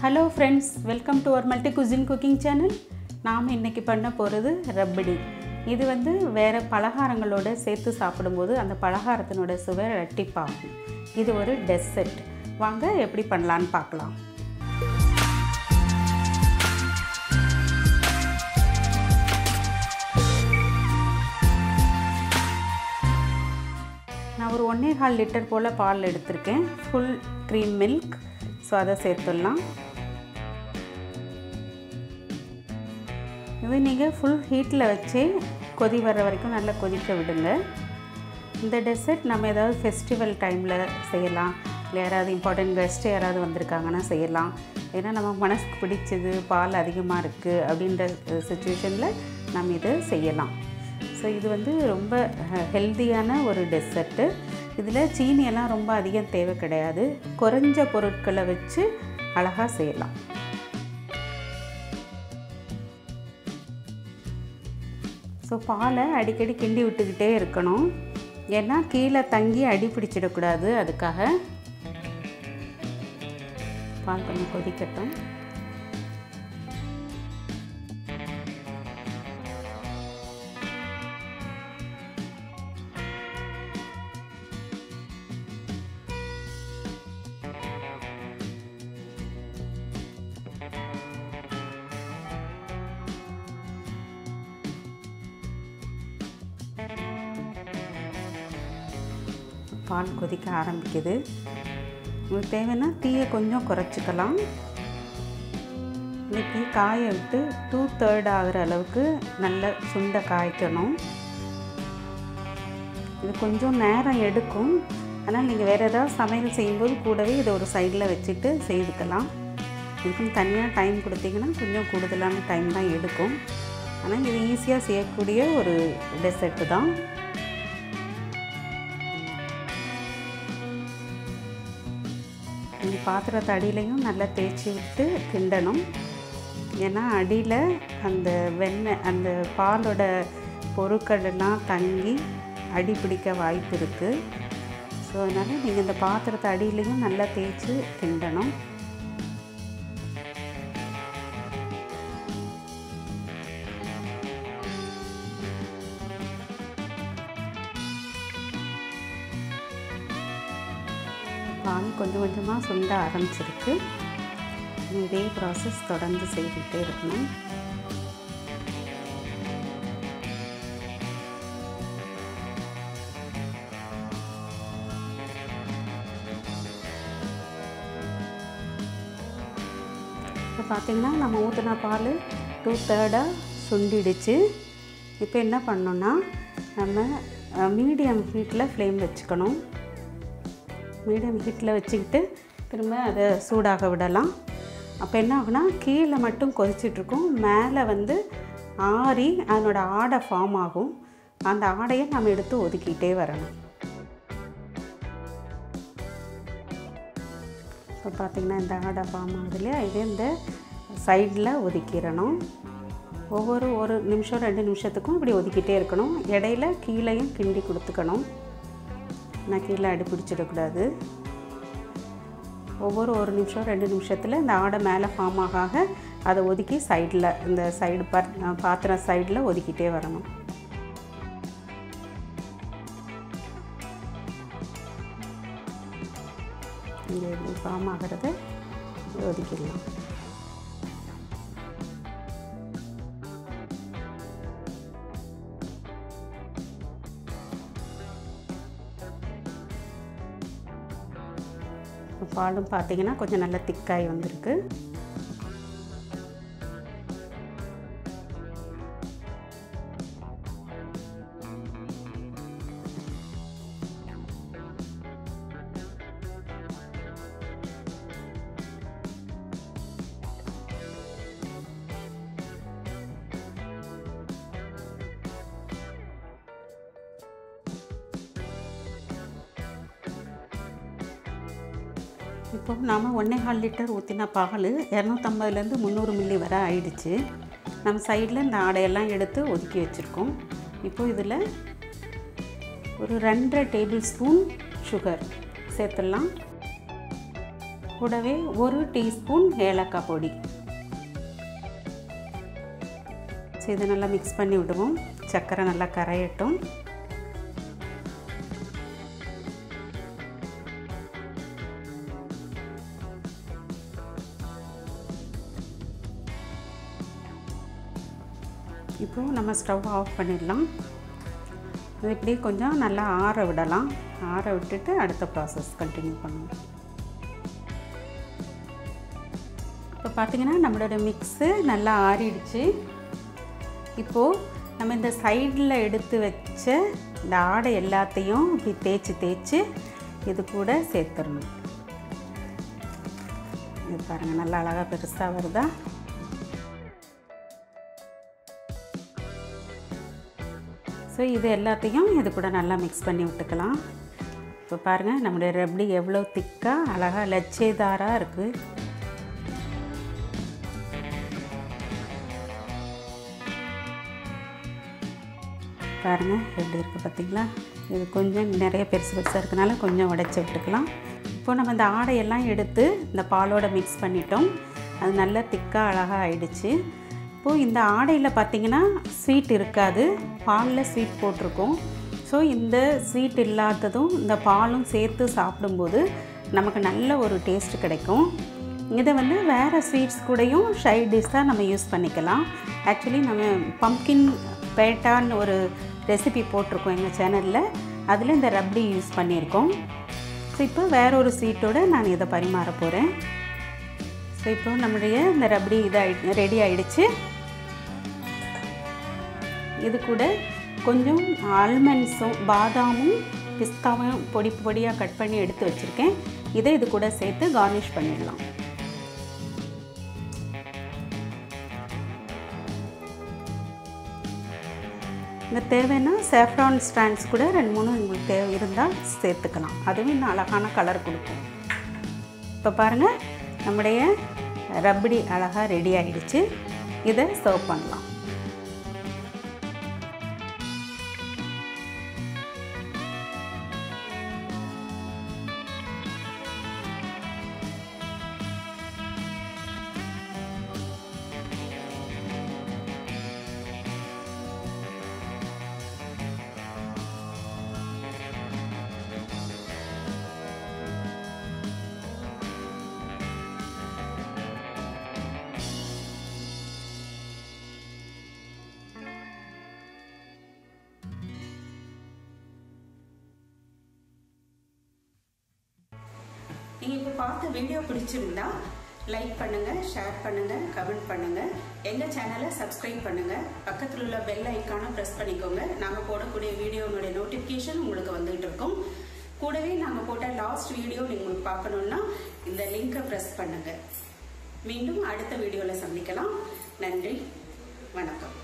hello friends welcome to our multi cuisine cooking channel நாம் இன்றைக்கி பண்ண போகிறது ரப்படி இது வந்து வேறு பலகாரங்களோட சேர்த்து சாப்பிடும்போது அந்த பலகாரத்தினோட சுவை ரெட்டிப்பாகும் இது ஒரு டெசர்ட் வாங்க எப்படி பண்ணலான்னு பார்க்கலாம் நான் ஒரு ஒன்றே கால் லிட்டர் போல் பால் எடுத்திருக்கேன் ஃபுல் க்ரீம் மில்க் ஸோ அதை சேர்த்துடலாம் இது நீங்கள் ஃபுல் ஹீட்டில் வச்சே கொதி வர்ற வரைக்கும் நல்லா கொதிக்க விடுங்க இந்த டெசர்ட் நம்ம ஏதாவது ஃபெஸ்டிவல் டைமில் செய்யலாம் இல்லை யாராவது இம்பார்ட்டன்ட் கெஸ்ட்டு யாராவது வந்திருக்காங்கன்னா செய்யலாம் ஏன்னா நம்ம மனசுக்கு பிடிச்சது பால் அதிகமாக இருக்குது அப்படின்ற சுச்சுவேஷனில் நம்ம இதை செய்யலாம் ஸோ இது வந்து ரொம்ப ஹெல்த்தியான ஒரு டெசர்ட்டு இதில் சீனியெல்லாம் ரொம்ப அதிகம் தேவை கிடையாது குறைஞ்ச பொருட்களை வச்சு அழகாக செய்யலாம் ஸோ பாலை அடிக்கடி கிண்டி விட்டுக்கிட்டே இருக்கணும் ஏன்னா கீழே தங்கி அடி பிடிச்சிடக்கூடாது அதுக்காக பால் கொஞ்சம் கொதிக்கட்டும் பால் கொதிக்க ஆரம்பிக்குது உங்களுக்கு தேவைன்னா தீயை கொஞ்சம் குறைச்சிக்கலாம் இந்த தீ காய விட்டு டூ தேர்ட் ஆகிற அளவுக்கு நல்ல சுண்டை காய்க்கணும் இது கொஞ்சம் நேரம் எடுக்கும் ஆனால் நீங்கள் வேறு ஏதாவது சமையல் செய்யும்போது கூடவே இதை ஒரு சைடில் வச்சுட்டு செய்துக்கலாம் இதுக்கும் தனியாக டைம் கொடுத்தீங்கன்னா கொஞ்சம் கூடுதலான டைம் தான் எடுக்கும் ஆனால் இது ஈஸியாக செய்யக்கூடிய ஒரு டெசர்ட்டு தான் இந்த பாத்திரத்தை அடியிலையும் நல்லா தேய்ச்சி விட்டு கிண்டணும் ஏன்னா அடியில் அந்த வெண்ணெய் அந்த பாலோட பொருட்கள் எல்லாம் தங்கி அடி பிடிக்க வாய்ப்பு இருக்குது ஸோ அதனால் நீங்கள் இந்த பாத்திரத்தை அடியிலையும் நல்லா தேய்ச்சி கிண்டணும் பால் கொஞ்சம் கொஞ்சமாக சுண்ட ஆரம்பிச்சிருக்கு இதே ப்ராசஸ் தொடர்ந்து செய்துகிட்டே இருக்கணும் இப்போ பார்த்திங்கன்னா நம்ம ஊற்றின பால் டூ தேர்டாக சுண்டிடுச்சு இப்போ என்ன பண்ணோன்னா நம்ம மீடியம் ஹீட்டில் ஃப்ளேம் வச்சுக்கணும் மீடியம் ஹீட்டில் வச்சுக்கிட்டு திரும்ப அதை சூடாக விடலாம் அப்போ என்ன ஆகுனா கீழே மட்டும் கொதிச்சிட்ருக்கும் மேலே வந்து ஆறி அதனோட ஆடை ஃபார்ம் ஆகும் அந்த ஆடையை நம்ம எடுத்து ஒதுக்கிட்டே வரணும் இப்போ பார்த்திங்கன்னா இந்த ஆடை ஃபார்ம் ஆகுது இல்லையா இதே இந்த சைடில் ஒதுக்கிடணும் ஒவ்வொரு ஒரு நிமிஷம் ரெண்டு நிமிஷத்துக்கும் இப்படி ஒதுக்கிட்டே இருக்கணும் இடையில கீழேயும் கிண்டி கொடுத்துக்கணும் நான் கீழே அடி பிடிச்சிடக்கூடாது ஒவ்வொரு ஒரு நிமிஷம் ரெண்டு நிமிஷத்தில் இந்த ஆடை மேலே ஃபார்ம் ஆக அதை ஒதுக்கி சைடில் இந்த சைடு பா பாத்திரம் சைடில் ஒதுக்கிட்டே வரணும் இங்கே இப்படி ஃபார்ம் ஆகிறத ஒதுக்கிடலாம் பாலும் பார்த்தீங்கன்னா கொஞ்சம் நல்லா திக்காய் வந்திருக்கு இப்போ நாம் ஒன்றே கால் லிட்டர் ஊற்றின பால் இரநூத்தம்பதுலேருந்து முந்நூறு மில்லி வரை ஆயிடுச்சு நம்ம சைடில் இந்த ஆடையெல்லாம் எடுத்து ஒதுக்கி வச்சுருக்கோம் இப்போ இதில் ஒரு ரெண்டரை டேபிள் ஸ்பூன் சுகர் சேர்த்துடலாம் கூடவே ஒரு டீஸ்பூன் ஏலக்காய் பொடி ஸோ இதை நல்லா மிக்ஸ் பண்ணி விடுவோம் சர்க்கரை நல்லா கரையட்டும் இப்போது நம்ம ஸ்டவ் ஆஃப் பண்ணிடலாம் இது இப்படியே கொஞ்சம் நல்லா ஆற விடலாம் ஆற விட்டுட்டு அடுத்த ப்ராசஸ் கண்டினியூ பண்ணுவோம் இப்போ பார்த்திங்கன்னா நம்மளோட மிக்ஸு நல்லா ஆறிடுச்சு இப்போது நம்ம இந்த சைடில் எடுத்து வச்ச இந்த ஆடை எல்லாத்தையும் இப்படி தேய்ச்சி தேய்ச்சி இது கூட சேர்த்துடணும் இது பாருங்கள் நல்லா அழகாக பெருசாக வருதா ஸோ இது எல்லாத்தையும் இது கூட நல்லா மிக்ஸ் பண்ணி விட்டுக்கலாம் இப்போ பாருங்கள் நம்மளுடைய ரப்டி எவ்வளோ திக்காக அழகாக லட்சேதாராக இருக்குது பாருங்கள் எப்படி இருக்குது பார்த்திங்களா இது கொஞ்சம் நிறைய பெருசு பெருசாக இருக்கனால கொஞ்சம் உடச்சி விட்டுக்கலாம் இப்போ நம்ம இந்த ஆடையெல்லாம் எடுத்து இந்த பாலோட மிக்ஸ் பண்ணிட்டோம் அது நல்லா திக்காக அழகாக ஆயிடுச்சு இப்போது இந்த ஆடையில் பார்த்திங்கன்னா ஸ்வீட் இருக்காது பாலில் ஸ்வீட் போட்டிருக்கோம் ஸோ இந்த ஸ்வீட் இல்லாததும் இந்த பாலும் சேர்த்து சாப்பிடும்போது நமக்கு நல்ல ஒரு டேஸ்ட் கிடைக்கும் இதை வந்து வேறு ஸ்வீட்ஸ் கூடயும் ஷைட் டிஷ்ஷாக நம்ம யூஸ் பண்ணிக்கலாம் ஆக்சுவலி நம்ம பம்கின் பேட்டான்னு ஒரு ரெசிபி போட்டிருக்கோம் எங்கள் சேனலில் அதில் இந்த ரப்டி யூஸ் பண்ணியிருக்கோம் ஸோ இப்போ வேற ஒரு ஸ்வீட்டோடு நான் இதை பரிமாற போகிறேன் ஸோ இப்போ நம்முடைய இந்த ரப்டி இதாகி ரெடி ஆகிடுச்சு இது கூட கொஞ்சம் ஆல்மண்ட்ஸும் பாதாமும் பிஸ்தாவும் பொடி பொடியாக கட் பண்ணி எடுத்து வச்சுருக்கேன் இதை இது கூட சேர்த்து கார்னிஷ் பண்ணிடலாம் இந்த தேவைன்னா சேஃப்ரான் ஸ்டாண்ட்ஸ் கூட ரெண்டு மூணு உங்களுக்கு தேவை இருந்தால் சேர்த்துக்கலாம் அதுவும் இன்னும் அழகான கலர் கொடுக்கும் இப்போ பாருங்கள் நம்முடைய ரப்படி அழகாக ரெடி ஆகிடுச்சு இதை சர்வ் பண்ணலாம் நீங்கள் இப்போ பார்த்த வீடியோ பிடிச்சிருந்தா லைக் பண்ணுங்கள் ஷேர் பண்ணுங்கள் கமெண்ட் பண்ணுங்கள் எங்கள் சேனலை சப்ஸ்கிரைப் பண்ணுங்கள் பக்கத்தில் உள்ள பெல் ஐக்கானை ப்ரெஸ் பண்ணிக்கோங்க நாங்கள் போடக்கூடிய வீடியோனுடைய நோட்டிஃபிகேஷன் உங்களுக்கு வந்துகிட்டு இருக்கும் கூடவே நாங்கள் போட்ட லாஸ்ட் வீடியோ நீங்கள் பார்க்கணுன்னா இந்த லிங்கை ப்ரெஸ் பண்ணுங்கள் மீண்டும் அடுத்த வீடியோவில் சந்திக்கலாம் நன்றி வணக்கம்